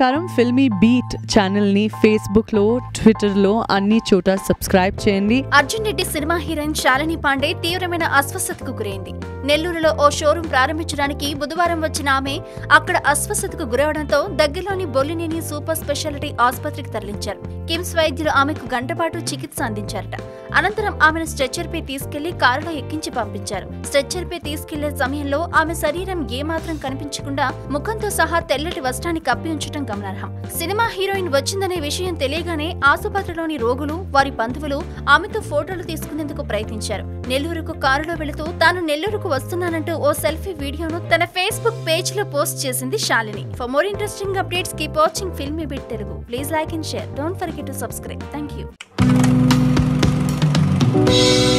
ప్రకారం ఫిల్మీ బీట్ ఛానల్ని ఫేస్బుక్లో ట్విట్టర్లో అన్ని చోట సబ్స్క్రైబ్ చేయండి అర్జున్ రెడ్డి సినిమా హీరోయిన్ శాలిని పాండే తీవ్రమైన అస్వస్థతకు గురైంది నెల్లూరులో ఓ షోరూం ప్రారంభించడానికి బుధవారం వచ్చిన ఆమె అక్కడ అస్వస్థతకు గురవడంతో దగ్గరలోని బొల్లినేని సూపర్ స్పెషాలిటీ ఆసుపత్రికి తరలించారు కిమ్స్ వైద్యులు ఆమెకు గంటపాటు చికిత్స అందించారట అనంతరం ఆమెను స్ట్రెచ్చర్ పై తీసుకెళ్లి కారులో ఎక్కించి పంపించారు స్ట్రెచ్చర్ పై తీసుకెళ్లే సమయంలో ఆమె శరీరం ఏమాత్రం కనిపించకుండా ముఖంతో సహా తెల్లటి వస్త్రాన్ని కప్పి ఉంచడం గమనార్హం సినిమా హీరోయిన్ వచ్చిందనే విషయం తెలియగానే ఆసుపత్రిలోని రోగులు వారి బంధువులు ఆమెతో ఫోటోలు తీసుకునేందుకు ప్రయత్నించారు నెల్లూరుకు కారులో వెళుతూ తాను నెల్లూరుకు వస్తున్నానంటూ ఓ సెల్ఫీ వీడియోను తన ఫేస్బుక్ పేజ్ లో పోస్ట్ చేసింది Shalini for more interesting updates keep watching film bit Telugu please like and share don't forget to subscribe thank you